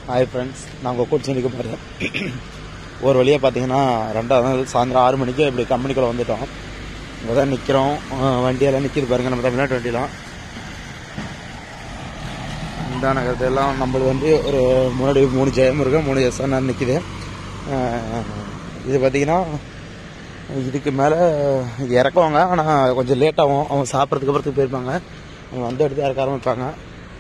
hi friends நான் உங்கள் coach நிற்க போகிறேன் ஒரு வழியாக பார்த்தீங்கன்னா ரெண்டாவது நாள் சாயந்தரம் ஆறு மணிக்கு இப்படி கம்பெனிக்குள்ளே வந்துட்டோம் இங்கே தான் நிற்கிறோம் வண்டியெல்லாம் நிற்கிது பாருங்கள் நம்ம தமிழ்நாட்டு வண்டியெல்லாம் இந்த நகரத்தெல்லாம் நம்மளுக்கு வந்து ஒரு முன்னாடி மூணு ஜெயம் இருக்கு மூணு எஸ்என்ஆர் நிற்கிது இது பார்த்தீங்கன்னா இதுக்கு மேலே இது இறக்குவாங்க ஆனால் கொஞ்சம் லேட் ஆகும் அவங்க சாப்பிட்றதுக்கு அப்புறத்துக்கு போயிருப்பாங்க அவங்க வந்து எடுத்து இறக்க ஆரம்பிப்பாங்க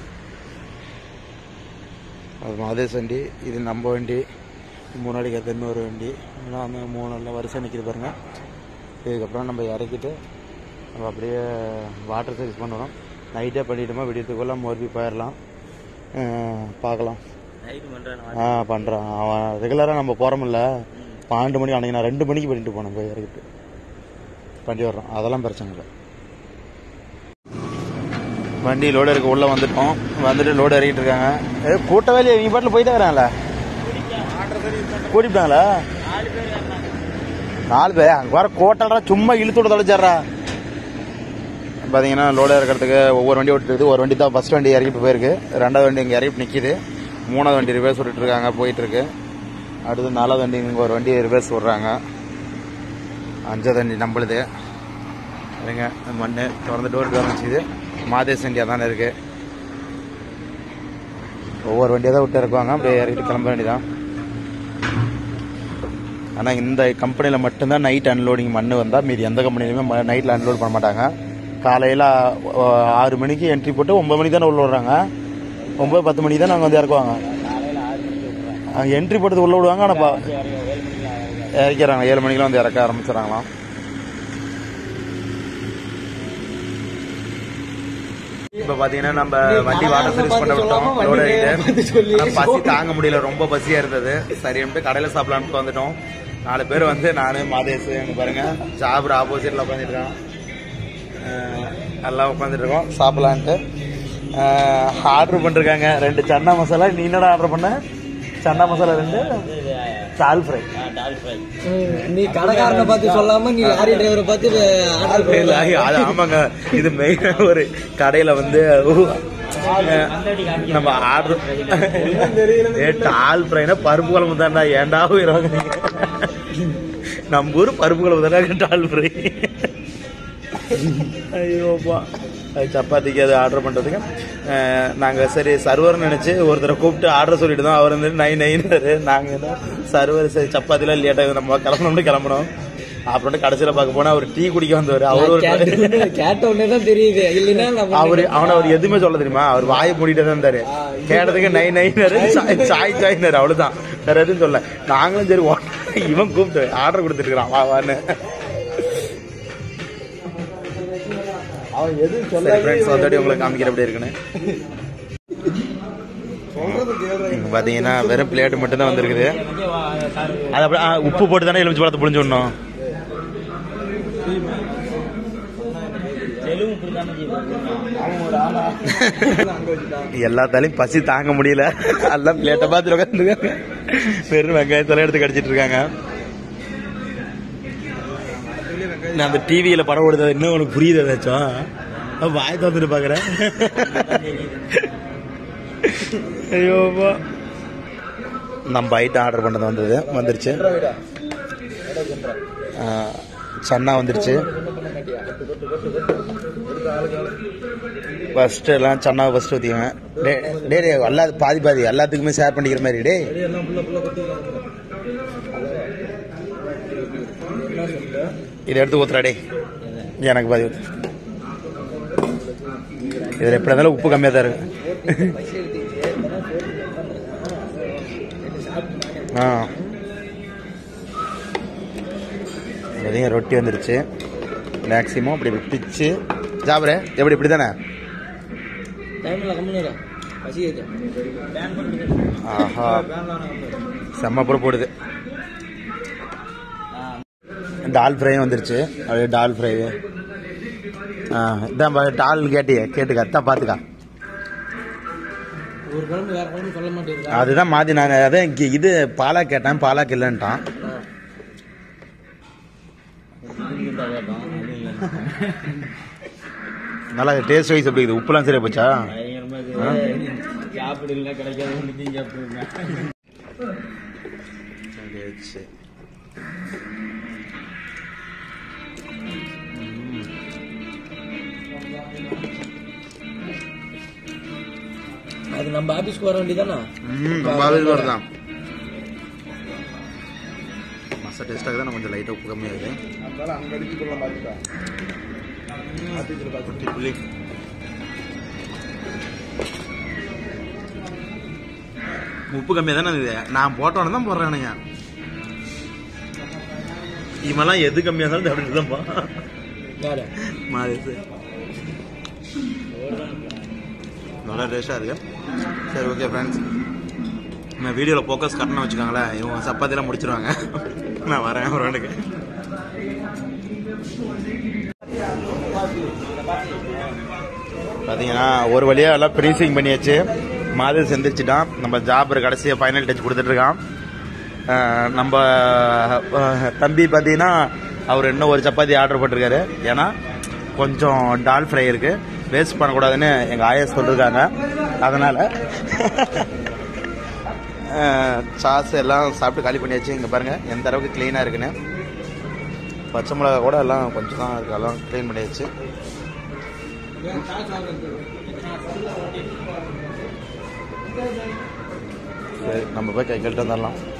அது மாதேஷ் வண்டி இது நம்ம வண்டி முன்னாடி கற்று இன்னொரு வண்டி எல்லாம் வந்து மூணு நல்ல வரிசை நிற்கிது பாருங்க இதுக்கப்புறம் நம்ம இறக்கிட்டு நம்ம அப்படியே வாட்டர் சர்வீஸ் பண்ணுறோம் நைட்டே பண்ணிட்டோமா விடியத்துக்குள்ளே மோர்பி போயிடலாம் அஹ் பார்க்கலாம் நைட்டு பண்றேன் ஆ பண்ணுறான் அவன் ரெகுலராக நம்ம போகிறோமில்ல பன்னெண்டு மணி அன்றைக்கி நான் ரெண்டு மணிக்கு பண்ணிட்டு போனேன் போய் இறக்கிட்டு பண்ணி வர்றோம் அதெல்லாம் பிரச்சனை இல்லை வண்டி லோடு இருக்க உள்ளே வந்துட்டோம் வந்துட்டு லோடு இறக்கிட்டு இருக்காங்க ஏ கூட்டவே இல்லையே இவங்க பாட்டில் போயிட்டே வராங்கள கூட்டிட்டாங்களா நாலு பேர் அங்கே வர கோட்டாடா சும்மா இழுத்து விட தொலைச்சாரா பார்த்தீங்கன்னா லோடு இறக்கிறதுக்கு ஒவ்வொரு வண்டி ஓட்டிட்டு ஒரு வண்டி தான் ஃபர்ஸ்ட் வண்டி இறக்கிட்டு போயிருக்கு ரெண்டாவது வண்டி இங்கே இறக்கிட்டு நிற்கிது மூணாவது வண்டி ரிவர்ஸ் விட்டுட்டு இருக்காங்க போயிட்டு இருக்கு அடுத்து நாலாவது வண்டி இங்கே ஒரு வண்டி ரிவர்ஸ் விட்றாங்க அஞ்சாவது வண்டி நம்மளுது இருங்க மண் திறந்து டோர் திறந்துச்சுது மாதேஷ் வண்டி அதானே இருக்கு ஒவ்வொரு வண்டியாக தான் விட்டு இறக்குவாங்க அப்படியே இறக்கிட்டு கிளம்ப வேண்டியதான் ஆனால் இந்த கம்பெனியில் மட்டும்தான் நைட் அன்லோடிங் மண் வந்தால் மீதி எந்த கம்பெனிலையுமே நைட்டில் அன்லோட் பண்ண மாட்டாங்க காலையில் ஆறு மணிக்கு என்ட்ரி போட்டு ஒம்பது மணிக்கு தானே உள்ள விடுறாங்க ஒம்பது பத்து மணிக்கு தான் நாங்கள் வந்து இறக்குவாங்க காலையில ஆறு மணிக்கு விட்டுறேன் அங்கே என்ட்ரி போட்டு உள்ள விடுவாங்க ஆனால் பா- ஏழு மணிக்கு இறக்கிறாங்க ஏழு மணிக்கெலாம் வந்து இறக்க ஆரம்பிச்சிடறாங்களாம் இப்போ பார்த்தீங்கன்னா நம்ம வண்டி வாட்டர் சர்வீஸ் பண்ண விட்டோம் லோடு ஆகிட்டு பசி தாங்க முடியல ரொம்ப பசியாக இருந்தது சரின்ட்டு கடையில் சாப்பிடலான்ட்டு வந்துட்டோம் நாலு பேர் வந்து நான் மாதேஷ் எங்க பாருங்க ஜாபர் ஆப்போசிட்டில் உட்காந்துருக்கான் எல்லாம் உட்காந்துட்டு இருக்கோம் சாப்பிடலான்ட்டு ஆர்டர் பண்ணிருக்காங்க ரெண்டு சன்னா மசாலா நீ என்னடா ஆர்டர் பண்ண சன்னா மசாலா ரெண்டு சால் ஃப்ரை டால் ஃப்ரை நீ கடைக்காரனை பார்த்து சொல்லாம நீ லாரி டிரைவரை பார்த்து ஆர்டர் இல்ல, அது ஆமாங்க இது மெயினா ஒரு கடையில வந்து அஹ், நம்ம ஆர்டர் ஏ டால் ஃப்ரைனா பருப்பு குழம்பு தான்டா ஏன்டா உயிரோங்க நம்ம ஊர் பருப்பு குழம்பு தானே டால் ஃப்ரை ஐயோப்பா அது சப்பாத்திக்கு அது ஆர்டர் பண்ணுறதுக்கு நாங்கள் சரி சர்வர்னு நினச்சி ஒருத்தரை கூப்பிட்டு ஆர்டர் சொல்லிட்டு தான் அவர் வந்து நை நைன்னாரு நாங்கள் தான் சர்வர் சரி சப்பாத்திலாம் லேட்டாக நம்ம கிளம்பணும்னு கிளம்பணும் அப்புறம் கடைசியில் பார்க்க போனால் அவர் டீ குடிக்க வந்தவர் அவர் ஒரு கேட்ட உடனே தான் தெரியுது இல்லைன்னா நம்ம அவர் அவன் அவர் எதுவுமே சொல்ல தெரியுமா அவர் வாயை மூடிட்டே தான் இருந்தாரு கேட்டதுக்கு நை நைனாரு சாய் சாய் சாய்னாரு அவ்வளவுதான் வேற எதுவும் சொல்ல நாங்களும் சரி ஓ- இவன் கூப்பிட்டு ஆர்டர் கொடுத்துருக்கான் வா வான்னு அவன் எதுவும் சரி ஃப்ரெண்ட்ஸ் வந்தோடய உங்களுக்கு காமிக்கிற எப்படி இருக்குன்னு இங்க பாத்தீங்கன்னா வெறும் பிளேட் மட்டும் தான் வந்திருக்குது அது அப்படியே ஆ, உப்பு போட்டு தானே எலுமிச்சு பழத்தை புளிஞ்சு விடணும் தெலுங்கு இப்படிதானே எல்லாத்தாலையும் பசி தாங்க முடியல எல்லாம் பிளேட்டை பார்த்து உட்காந்துருக்காங்க வெறும் வெங்காயத்தெல்லாம் எடுத்து கடிச்சிட்டு இருக்காங்க நான் அந்த டிவியில படம் ஓடுது இன்னும் உனக்கு புரியுது ஏதாச்சும் அப்ப வாய் தந்துட்டு பாக்குறேன் ஐயோப்பா நம்ம ஐட்டம் ஆர்டர் பண்ணது வந்தது வந்துருச்சு ஆ, சன்னா வந்துருச்சு ஃபர்ஸ்ட் எல்லாம் சன்னா ஃபர்ஸ்ட் ஊற்றிங்க டே டே டே எல்லா பாதி பாதி எல்லாத்துக்குமே ஷேர் பண்ணிக்கிற மாதிரி டே இதை எடுத்து ஊத்துறா டே எனக்கு பாதி ஊத்து இதில் எப்படி இருந்தாலும் உப்பு கம்மியாக தான் இருக்கு ஆ இதையும் ரொட்டி வந்துருச்சு மேக்ஸிமம் அப்படி பிச்சு ஜாபரே எப்படி இப்படி தானே டைம்ல கம்முன்னு பசி ஏத்து ஆஹா செம்ம கூட போடுது டால் ஃப்ரையும் வந்துருச்சு அப்படியே டால் ஃப்ரை ஆ இதான் பா- டால் கேட்டியே கேட்டுக்க அதான் பார்த்துக்கா ஒரு குழம்பு வேற குழம்பு சொல்ல மாட்டேங்குது அதுதான் மாற்றி நான் அதான் இங்க இது பாலாக் கேட்டேன் பாலாக் இல்லைன்ட்டான் நல்லா டேஸ்ட் வைஸ் எப்படி இருக்குது உப்புலாம் சரியா போச்சா பயங்கரமா இருக்குது சாப்பிடல கிடைக்காத ஒன்று நீங்க சாப்பிடுங்க ரெடியாச்சு அது நம்ம ஆபீஸ்க்கு வர வேண்டியதானே ம் ரொம்ப ஆவில் வருதான் மசா டேஸ்ட்டாக தான் கொஞ்சம் லைட்டாக உப்பு கம்மியாகுது அதனால அங்க அடிச்சு கொள்ள பார்த்துட்டா ஆபீஸ்ல பார்த்து குட்டி புளி உப்பு கம்மியாக தானே இது நான் போட்டோன்னு தான் போடுறானுங்க இவெல்லாம் எது கம்மியாக இருந்தாலும் அப்படி தான்ப்பா யாரு மாதிரி நல்லா டேஸ்ட்டாக இருக்கு சரி ஓகே ஃப்ரெண்ட்ஸ் இந்த வீடியோவில் ஃபோக்கஸ் கட்டணும் வச்சுக்கோங்களேன் இவங்க சப்பாத்திலாம் முடிச்சிருவாங்க நான் வரேன் ஒரு ரெண்டுக்கு பார்த்தீங்கன்னா ஒரு வழியாக எல்லாம் ஃப்ரீசிங் பண்ணியாச்சு மாதிரி செஞ்சிருச்சுட்டான் நம்ம ஜாபர் கடைசியாக ஃபைனல் டச் கொடுத்துட்ருக்கான் நம்ம அஹ், தம்பி பார்த்தீங்கன்னா அவர் இன்னும் ஒரு சப்பாத்தி ஆர்டர் போட்டிருக்காரு ஏன்னா கொஞ்சம் டால் ஃப்ரை இருக்கு வேஸ்ட் பண்ணக்கூடாதுன்னு எங்கள் ஆயா சொல்லிருக்காங்க அதனால் சாஸ் எல்லாம் சாப்பிட்டு காலி பண்ணியாச்சு இங்கே பாருங்கள் எந்த அளவுக்கு க்ளீனாக இருக்குன்னு பச்சை மிளகா கூட எல்லாம் கொஞ்சம் தான் இருக்கு எல்லாம் க்ளீன் பண்ணியாச்சு சரி நம்ம போய் கை கழிட்டு வந்துடலாம்